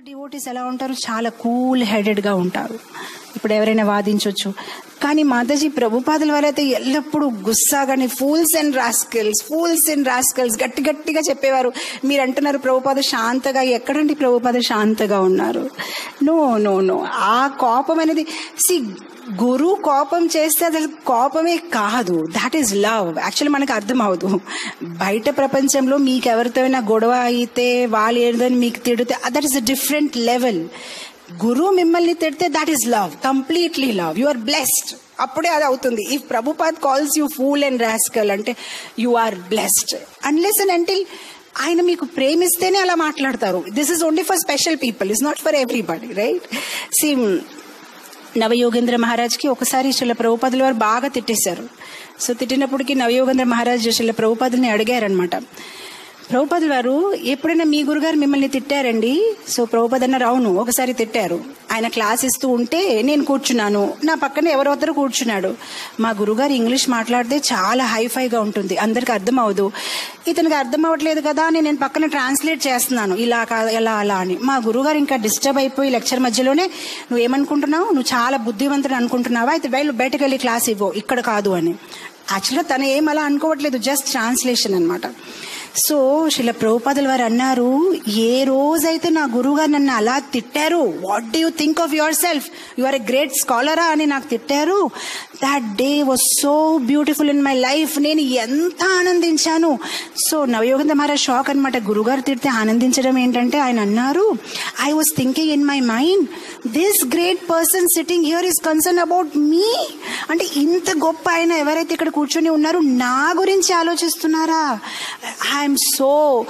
Devotees ఎలా ఉంటారు చాలా కూల్ హెడెడ్గా ఉంటారు ఇప్పుడు ఎవరైనా వాదించవచ్చు కానీ మాతాజీ ప్రభుపాదుల వారైతే ఎల్లప్పుడూ గుస్సాగాని fools and rascals fools and rascals గట్టి గట్టిగా చెప్పేవారు మీరు అంటున్నారు ప్రభుపాద శాంతగా ఎక్కడండి ప్రభుపాద శాంతగా ఉన్నారు నో నో నో ఆ కోపం అనేది సి గురు కోపం చేస్తే అది కోపమే కాదు దాట్ ఈస్ లవ్ యాక్చువల్లీ మనకు అర్థం అవదు బయట ప్రపంచంలో మీకు ఎవరితోనైనా గొడవ అయితే వాళ్ళు ఏదని మీకు తిడితే that is a different level గురువు మిమ్మల్ని తిడితే that is love completely love you are blessed అప్పుడే అది అవుతుంది if Prabhupad calls you fool and rascal అంటే you are blessed unless and until ఆయన మీకు ప్రేమిస్తేనే అలా మాట్లాడతారు this is only for special people is not for everybody right see Navayogendra మహారాజ్కి ఒకసారి శిల ప్రభుపాదుల వారు బాగా తిట్టేశారు సో తిట్టినప్పటికీ నవయోగేంద్ర మహారాజ్ శిల ప్రభుపాదుల్ని అడిగారనమాట ప్రభుపాదుల వారు ఎప్పుడైనా మీ గురుగారు మిమ్మల్ని తిట్టారండి సో ప్రభుపాద్ అన్నారు అవును ఒకసారి తిట్టారు ఆయన క్లాస్ ఇస్తూ ఉంటే నేను కూర్చున్నాను నా పక్కన ఎవరో ఒకరు కూర్చున్నాడు మా గురుగారు ఇంగ్లీష్ మాట్లాడితే చాలా హైఫైగా ఉంటుంది అందరికి అర్థం అవ్వదు ఇతనికి అర్థం అవ్వట్లేదు కదా అని నేను పక్కన ట్రాన్స్లేట్ చేస్తున్నాను ఇలా కా- ఎలా అలా అని మా గురుగారు ఇంకా డిస్టర్బ్ అయిపోయి లెక్చర్ మధ్యలోనే నువ్వు ఏమనుకుంటున్నావు నువ్వు చాలా బుద్ధివంతుడు అనుకుంటున్నావా అయితే వెళ్ళు బయటకు వెళ్ళి క్లాస్ ఇవ్వు ఇక్కడ కాదు అని యాక్చువల్గా తను ఏం అలా అనుకోవట్లేదు జస్ట్ ట్రాన్స్లేషన్ అనమాట సో శిల ప్రభుపాదుల వారు అన్నారు ఏ రోజైతే నా గురువుగారు నన్ను అలా తిట్టారు what do you think of yourself you are a great స్కాలరా అని నాకు తిట్టారు that day was so beautiful in my life నేను ఎంత ఆనందించాను సో నవయోగంద మహారాజ్ షాక్ అనమాట గురుగారు తిడితే ఆనందించడం ఏంటంటే ఆయన అన్నారు I was thinking in my mind this great person sitting here is concern about me అంటే ఇంత గొప్ప ఆయన ఎవరైతే ఇక్కడ కూర్చొని ఉన్నారో నా గురించి ఆలోచిస్తున్నారా ఐఎమ్ సో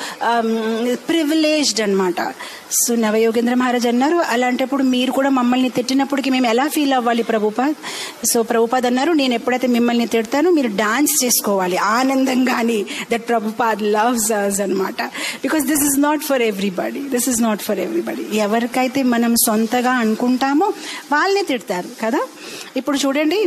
ప్రివిలేజ్డ్ అనమాట సో నవయోగేంద్ర మహారాజ్ అన్నారు అలాంటప్పుడు మీరు కూడా మమ్మల్ని తిట్టినప్పటికి మేము ఎలా ఫీల్ అవ్వాలి ప్రభుపాద్ సో ప్రభుపాద్ అన్నారు నేను ఎప్పుడైతే మిమ్మల్ని తిడతానో మీరు డాన్స్ చేసుకోవాలి ఆనందంగాని దట్ ప్రభుపాద్ లవ్స్ అస్ అనమాట because this is not for everybody this is not for everybody ఎవరికైతే మనం సొంతగా అనుకుంటామో వాళ్ళనే తిడతారు కదా ఇప్పుడు చూడండి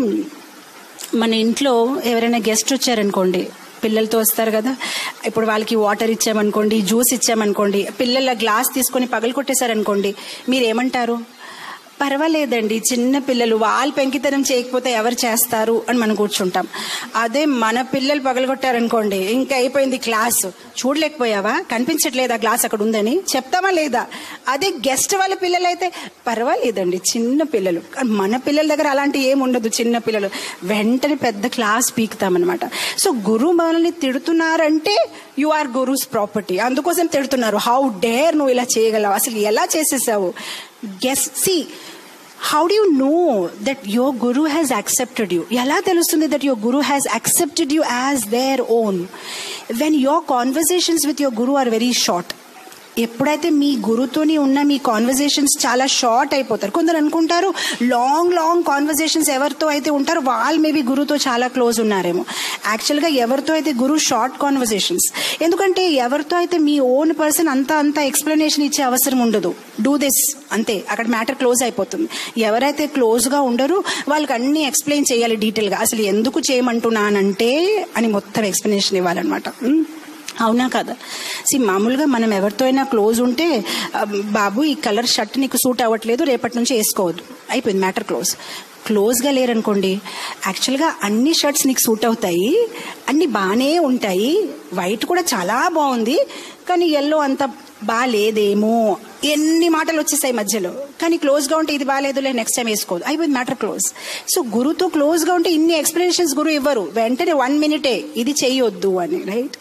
మన ఇంట్లో ఎవరైనా గెస్ట్ వచ్చారనుకోండి పిల్లలతో వస్తారు కదా ఇప్పుడు వాళ్ళకి వాటర్ ఇచ్చామనుకోండి జ్యూస్ ఇచ్చామనుకోండి పిల్లల గ్లాస్ తీసుకొని పగలు కొట్టేశారనుకోండి మీరు ఏమంటారు పర్వాలేదండి చిన్న పిల్లలు వాళ్ళు పెంకితనం చేయకపోతే ఎవరు చేస్తారు అని మనం కూర్చుంటాం అదే మన పిల్లలు పగలగొట్టారనుకోండి ఇంకా అయిపోయింది క్లాస్ చూడలేకపోయావా కనిపించట్లేదా గ్లాస్ అక్కడ ఉందని చెప్తామా లేదా అదే గెస్ట్ వాళ్ళ పిల్లలు అయితే పర్వాలేదండి చిన్న పిల్లలు కానీ మన పిల్లల దగ్గర అలాంటి ఏం ఉండదు చిన్న పిల్లలు వెంటనే పెద్ద క్లాస్ పీకుతామన్నమాట సో గురువు మనల్ని తిడుతున్నారంటే యు ఆర్ గురూస్ ప్రాపర్టీ అందుకోసం తిడుతున్నారు హౌ డేర్ నువ్వు ఇలా చేయగలవు అసలు ఎలా చేసేసావు guess see how do you know that your guru has accepted you ఎలా తెలుస్తుంది that your guru has accepted you as their own when your conversations with your guru are very short ఎప్పుడైతే మీ గురుతోని ఉన్న మీ కాన్వర్జేషన్స్ చాలా షార్ట్ అయిపోతారు కొందరు అనుకుంటారు లాంగ్ లాంగ్ కాన్వర్జేషన్స్ ఎవరితో అయితే ఉంటారో వాళ్ళు మేబీ గురుతో చాలా క్లోజ్ ఉన్నారేమో యాక్చువల్గా ఎవరితో అయితే గురు షార్ట్ కాన్వర్జేషన్స్ ఎందుకంటే ఎవరితో అయితే మీ ఓన్ పర్సన్ అంత అంత ఎక్స్ప్లెనేషన్ ఇచ్చే అవసరం ఉండదు డూ దిస్ అంతే అక్కడ మ్యాటర్ క్లోజ్ అయిపోతుంది ఎవరైతే క్లోజ్గా ఉండరు వాళ్ళకి అన్ని ఎక్స్ప్లెయిన్ చేయాలి డీటెయిల్గా అసలు ఎందుకు చేయమంటున్నానంటే అని మొత్తం ఎక్స్ప్లెనేషన్ ఇవ్వాలన్నమాట ఉమ్. అవునా కదా సి మామూలుగా మనం ఎవరితో అయినా క్లోజ్ ఉంటే ఆ, బాబు ఈ కలర్ షర్ట్ నీకు సూట్ అవ్వట్లేదు రేపటి నుంచి వేసుకోవద్దు అయిపోయింది మ్యాటర్ క్లోజ్ క్లోజ్గా లేరనుకోండి యాక్చువల్గా అన్ని షర్ట్స్ నీకు సూట్ అవుతాయి అన్ని బాగానే ఉంటాయి వైట్ కూడా చాలా బాగుంది కానీ ఎల్లో అంత బాగాలేదేమో ఎన్ని మాటలు వచ్చేసాయి మధ్యలో కానీ క్లోజ్గా ఉంటే ఇది బాగాలేదులే నెక్స్ట్ టైం వేసుకోదు అయిపోయింది మ్యాటర్ క్లోజ్ సో గురుతో క్లోజ్గా ఉంటే ఇన్ని ఎక్స్ప్లెనేషన్స్ గురు ఇవ్వరు వెంటనే వన్ మినిటే ఇది చెయ్యొద్దు అని రైట్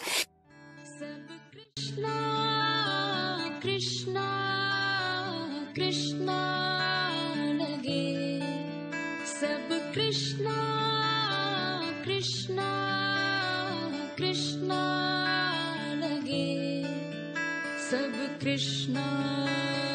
सब कृष्णा कृष्णा कृष्णा लगे सब कृष्णा कृष्णा कृष्णा लगे सब कृष्णा